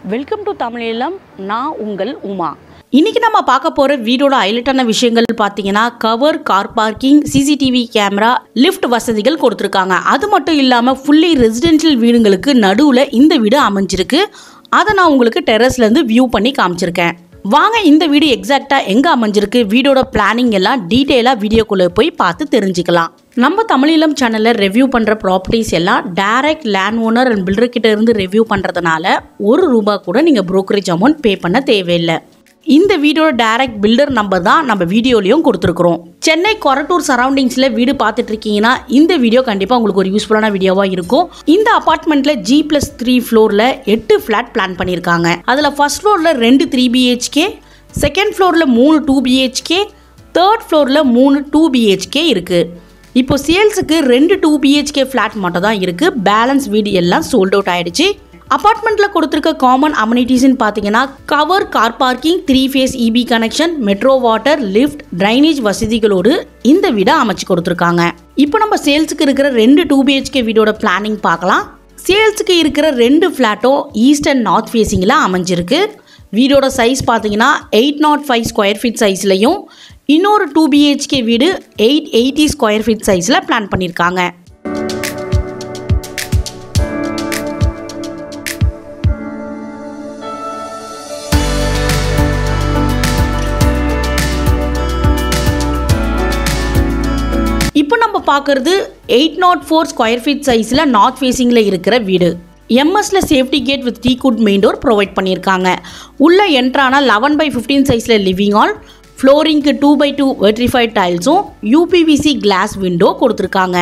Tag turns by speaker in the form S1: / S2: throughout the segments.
S1: welcome to தமிழீழம் நான் உங்கள் உமா இன்னைக்கு நம்ம பார்க்க போகிற வீடோட ஹைலைட்டான விஷயங்கள் பார்த்தீங்கன்னா cover car parking CCTV camera lift வசதிகள் கொடுத்துருக்காங்க அது மட்டும் இல்லாமல் ஃபுல்லி ரெசிடென்ஷியல் வீடுங்களுக்கு நடுவில் இந்த வீடு அமைஞ்சிருக்கு அதை நான் உங்களுக்கு டெரஸ்லேருந்து வியூ பண்ணி காமிச்சிருக்கேன் வாங்க இந்த வீடு எக்ஸாக்டாக எங்கே அமைஞ்சிருக்கு வீடோட பிளானிங் எல்லாம் டீட்டெயிலாக வீடியோக்குள்ளே போய் பார்த்து தெரிஞ்சுக்கலாம் நம்ம தமிழீழம் சேனலில் ரிவ்யூ பண்ணுற ப்ராப்பர்ட்டிஸ் எல்லாம் direct land owner and builder கிட்ட இருந்து ரிவ்யூ பண்ணுறதுனால ஒரு ரூபா கூட நீங்கள் brokerage அமௌண்ட் பே பண்ண தேவையில்லை இந்த வீடியோட டைரக்ட் பில்டர் நம்பர் தான் நம்ம வீடியோலையும் கொடுத்துருக்குறோம் சென்னை கொரட்டூர் சரௌண்டிங்ஸில் வீடு பார்த்துட்டு இருக்கீங்கன்னா இந்த வீடியோ கண்டிப்பாக உங்களுக்கு ஒரு யூஸ்ஃபுல்லான வீடியோவாக இருக்கும் இந்த அப்பார்ட்மெண்ட்டில் ஜி ப்ளஸ் த்ரீ ஃப்ளோரில் எட்டு ஃப்ளாட் பிளான் பண்ணியிருக்காங்க அதில் ஃபர்ஸ்ட் ஃப்ளோரில் ரெண்டு த்ரீ பிஹெச்கே செகண்ட் ஃப்ளோரில் மூணு டூ பிஹெச்கே தேர்ட் ஃப்ளோரில் மூணு டூ பிஹெச்கே இருக்குது இப்போ சேல்ஸுக்கு ரெண்டு டூ பிஹெச்கே ஃப்ளாட் மட்டும் தான் இருக்குது பேலன்ஸ் வீடு எல்லாம் சோல்ட் அவுட் ஆயிடுச்சு அபார்ட்மெண்ட்டில் கொடுத்துருக்க காமன் அம்யூனிட்டிஸ்னு பார்த்தீங்கன்னா cover car parking three phase EB connection metro water lift drainage வசதிகளோடு இந்த வீடை அமைச்சு கொடுத்துருக்காங்க இப்போ நம்ம சேல்ஸுக்கு இருக்கிற ரெண்டு டூ பிஹெச்கே வீடோட பிளானிங் பார்க்கலாம் சேல்ஸுக்கு இருக்கிற ரெண்டு ஃப்ளாட்டும் ஈஸ்ட் அண்ட் நார்த் ஃபேஸிங்கில் அமைஞ்சிருக்கு வீடோட சைஸ் பார்த்தீங்கன்னா eight nought five square feet சைஸ்லையும் இன்னொரு டூ பிஹெச்கே வீடு எயிட் எயிட்டி ஸ்கொயர் ஃபீட் சைஸில் பிளான் பண்ணியிருக்காங்க இப்போ நம்ம பார்க்குறது eight nought four square feet சைஸில் நார்த் ஃபேஸிங்கில் இருக்கிற வீடு எம்எஸ்ல safety gate with teak wood main door provide பண்ணியிருக்காங்க உள்ள என்ட்ரானா லெவன் பை ஃபிஃப்டீன் சைஸில் லிவிங் ஹால் ஃப்ளோரிங்க்கு டூ பை டூ வெட்ரிஃபைட் டைல்ஸும் யூபிவிசி கிளாஸ் விண்டோ கொடுத்துருக்காங்க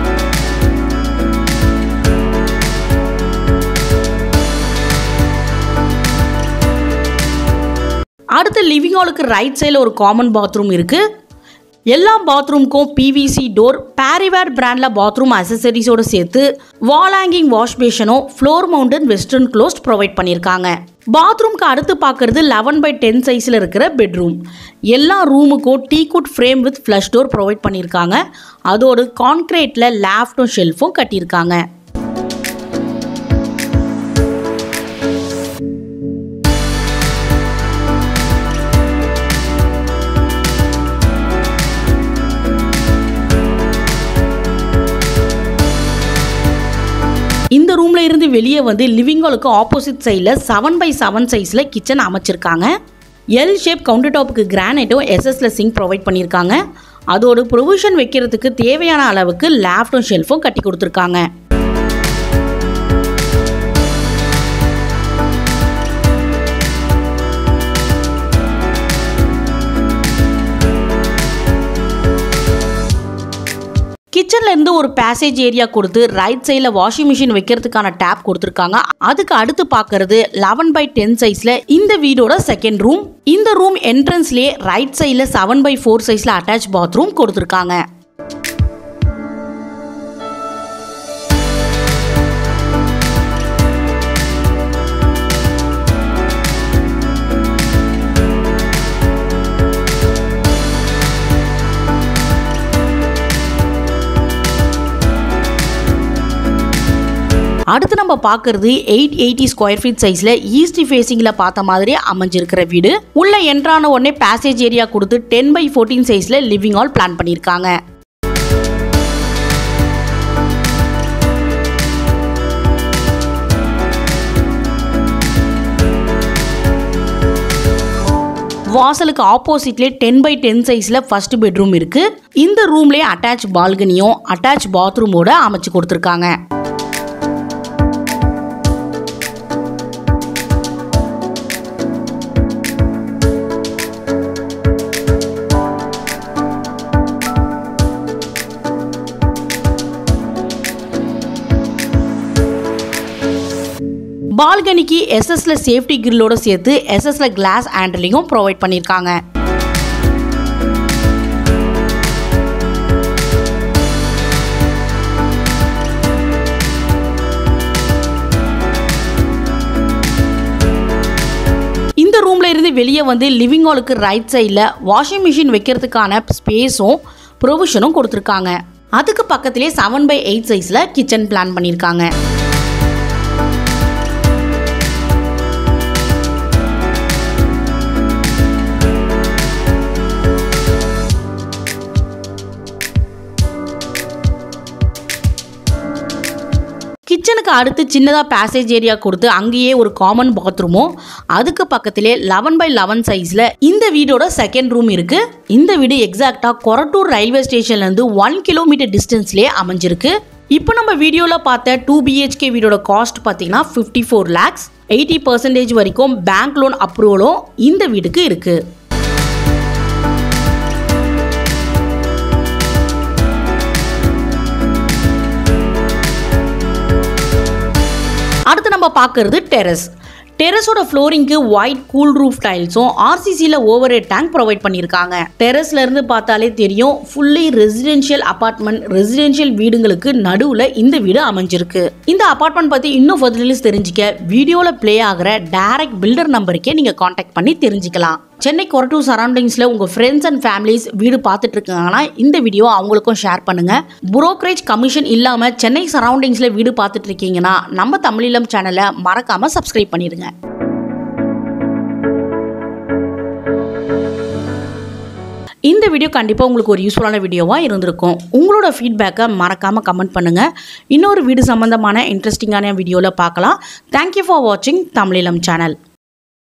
S1: அடுத்து லிவிங் ஹாலுக்கு ரைட் சைடில் ஒரு காமன் பாத்ரூம் இருக்குது எல்லா பாத்ரூம்க்கும் பிவிசி டோர் பேரிவேர் பிராண்டில் பாத்ரூம் அசசரிஸோடு சேர்த்து வால் ஹேங்கிங் வாஷ் பேஷனும் floor mounted western closet provide பண்ணியிருக்காங்க பாத்ரூம்க்கு அடுத்து பார்க்குறது லெவன் பை டென் சைஸில் இருக்கிற பெட்ரூம் எல்லா ரூமுக்கும் teak wood frame with flush door provide பண்ணியிருக்காங்க அதோடு கான்க்ரீட்டில் லேஃப்டும் ஷெல்ஃபும் கட்டியிருக்காங்க இந்த ரூம்ல இருந்து வெளியே வந்து லிவிங் ஹாலுக்கு ஆப்போசிட் சைடில் செவன் பை செவன் சைஸில் கிச்சன் அமைச்சிருக்காங்க எல் ஷேப் கவுண்டர் டாப்புக்கு கிரானைட்டும் எஸ்எஸ்ல சிங்க் ப்ரொவைட் பண்ணியிருக்காங்க அதோட ப்ரொவிஷன் வைக்கிறதுக்கு தேவையான அளவுக்கு லேப்டும் ஷெல்ஃபும் கட்டி கொடுத்துருக்காங்க கிச்சன்ல இருந்து ஒரு பேசேஜ் ஏரியா கொடுத்து ரைட் சைடில் வாஷிங் மிஷின் வைக்கிறதுக்கான டேப் கொடுத்துருக்காங்க அதுக்கு அடுத்து பார்க்கறது லெவன் பை டென் சைஸ்ல இந்த வீடோட செகண்ட் ரூம் இந்த ரூம் என்ட்ரன்ஸ்லேயே ரைட் சைடில் செவன் பை ஃபோர் சைஸ்ல அட்டாச் பாத்ரூம் கொடுத்துருக்காங்க அடுத்து நம்ம பார்க்கறது எயிட் எயிட்டி ஸ்கொயர் ஃபீட் சைஸில் ஈஸ்ட் ஃபேஸிங்கில் பார்த்த மாதிரி அமைஞ்சிருக்கிற வீடு உள்ள என்ட்ரான உடனே பேசேஜ் ஏரியா கொடுத்து டென் பை ஃபோர்டீன் சைஸில் லிவிங் ஹால் பிளான் பண்ணியிருக்காங்க வாசலுக்கு ஆப்போசிட்லேயே டென் பை டென் சைஸில் ஃபர்ஸ்ட் பெட்ரூம் இருக்குது இந்த ரூம்லேயே அட்டாச் பால்கனியும் அட்டாச் பாத்ரூமோட அமைச்சு கொடுத்துருக்காங்க பால்கனிக்கு எஸ்எஸ்ல சேஃப்டி கிரில்லோட சேர்த்து எஸ்எஸ்ல கிளாஸ் ஹேண்டலிங்கும் ப்ரொவைட் பண்ணியிருக்காங்க இந்த ரூம்ல இருந்து வெளியே வந்து லிவிங் ஹாலுக்கு ரைட் சைடில் வாஷிங் மிஷின் வைக்கிறதுக்கான ஸ்பேஸும் ப்ரொவிஷனும் கொடுத்துருக்காங்க அதுக்கு பக்கத்திலே செவன் பை எயிட் சைஸில் கிச்சன் பிளான் பண்ணியிருக்காங்க கிச்சனுக்கு அடுத்து சின்னதாக பேசேஜ் ஏரியா கொடுத்து அங்கேயே ஒரு காமன் பாத்ரூமும் அதுக்கு பக்கத்திலே லெவன் பை லெவன் சைஸில் இந்த வீடோட செகண்ட் ரூம் இருக்குது இந்த வீடு எக்ஸாக்டாக கொரட்டூர் ரயில்வே ஸ்டேஷன்லேருந்து ஒன் கிலோமீட்டர் டிஸ்டன்ஸ்லேயே அமைஞ்சிருக்கு இப்போ நம்ம வீடியோவில் பார்த்த டூ பிஹெச்கே வீடோட காஸ்ட் பார்த்தீங்கன்னா fifty four lakhs eighty percentage வரைக்கும் பேங்க் லோன் அப்ரூவலும் இந்த வீடுக்கு இருக்குது அடுத்து நம்ம பார்க்கறது டெரஸ் டெரஸோட ஃப்ளோரிங்க்கு ஒயிட் கூல் ரூஃப் டைல்ஸும் ஆர்சிசியில் ஓவர் ஹெட் டேங்க் ப்ரொவைட் பண்ணியிருக்காங்க டெரஸ்ல இருந்து பார்த்தாலே தெரியும் ஃபுல்லி ரெசிடென்ஷியல் அபார்ட்மெண்ட் ரெசிடென்ஷியல் வீடுங்களுக்கு நடுவில் இந்த வீடு அமைஞ்சிருக்கு இந்த அபார்ட்மெண்ட் பற்றி இன்னும் ஃபர்தர்லிஸ் தெரிஞ்சுக்க வீடியோவில் ப்ளே ஆகிற டைரக்ட் பில்டர் நம்பருக்கே நீங்கள் காண்டாக்ட் பண்ணி தெரிஞ்சுக்கலாம் சென்னை கொரட்டூர் சரௌண்டிங்ஸில் உங்கள் ஃப்ரெண்ட்ஸ் அண்ட் ஃபேமிலிஸ் வீடு பார்த்துட்டு இருக்காங்கன்னா இந்த வீடியோ அவங்களுக்கும் ஷேர் பண்ணுங்கள் புரோக்கரேஜ் கமிஷன் இல்லாமல் சென்னை சரௌண்டிங்ஸில் வீடு பார்த்துட்டு இருக்கீங்கன்னா நம்ம தமிழீழம் சேனலை மறக்காமல் சப்ஸ்கிரைப் பண்ணிடுங்க இந்த வீடியோ கண்டிப்பாக உங்களுக்கு ஒரு யூஸ்ஃபுல்லான வீடியோவாக இருந்திருக்கும் உங்களோட ஃபீட்பேக்கை மறக்காமல் கமெண்ட் பண்ணுங்கள் இன்னொரு வீடு சம்மந்தமான இன்ட்ரெஸ்டிங்கான வீடியோவில் பார்க்கலாம் தேங்க்யூ ஃபார் வாட்சிங் தமிழீழம் சேனல்